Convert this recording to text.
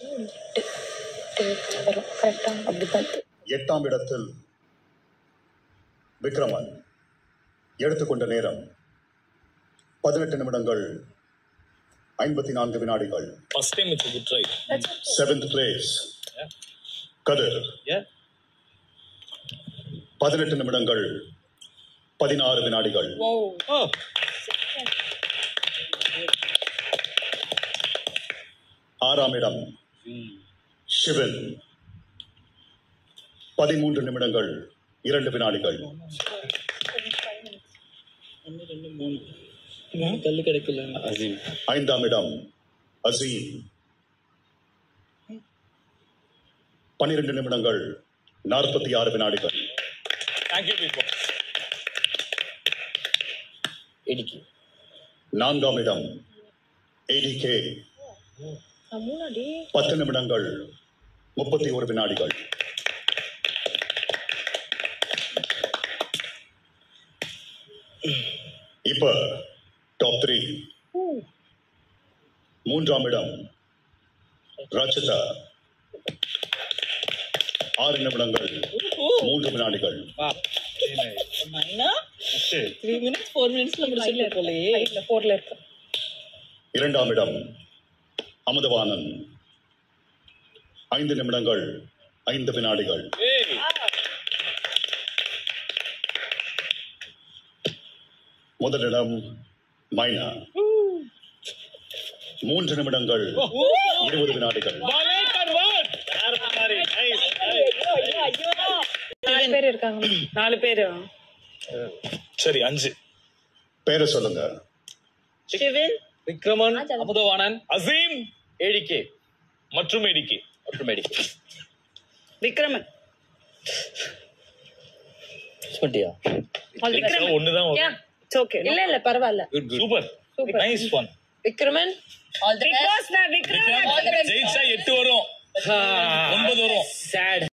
வரும் கரெக்டா அப்படி பார்த்து எட்டாம் இடத்தில் விக்ரமன் எடுத்துக்கொண்ட நேரம் பதினெட்டு நிமிடங்கள் ஐம்பத்தி நான்கு வினாடிகள் First time it's a good try. Seventh place Kathir Yeah. பதினெட்டு நிமிடங்கள் பதினாறு வினாடிகள் Oh. ஆறாம் இடம் சிவன் பதிமூன்று நிமிடங்கள் இரண்டு வினாடிகள் கல்லு கிடைக்கல அசீம் ஐந்தாம் இடம் அசீம் பன்னிரண்டு நிமிடங்கள் நாற்பத்தி ஆறு வினாடிகள் Thank you, people. இடிக்கி நான்காம் இடம் ஏடிகே முன்னாடி பத்து நிமிடங்கள் முப்பத்தி ஒரு வினாடிகள் இப்ப டாப் த்ரீ மூன்றாம் இடம் ரச்சிதா ஆறு நிமிடங்கள் மூன்று வினாடிகள் த்ரீ மினிட்ஸ் ஃபோர் மினிட்ஸ்ல முடிச்சிட்டு போலயே இல்ல போர்ல இருக்கு இரண்டாம் இடம் அமுதவாணன் ஐந்து நிமிடங்கள் ஐந்து வினாடிகள் Hey. முதலிடம் மைனா மூன்று நிமிடங்கள் இருபது வினாடிகள் Ballet convert. Nice. நாலு பேர் இருக்காங்க நாலு பேரு சரி அஞ்சு பேரை சொல்லுங்க சிவன் விக்ரமன் அமுதவாணன் அசீம் ஏடிகே மற்றும் எடிக்கி மற்றும் ஏடிகே விக்ரமன் சொல்லிட்டியா ஒண்ணுதான் Yeah. இட்ஸ் ஓகே இல்ல இல்ல பரவாயில்ல super nice one Vikraman because நான் விக்ரமன் ஜெயிச்சா எட்டு வரும் ஒன்பது வரும் சேட்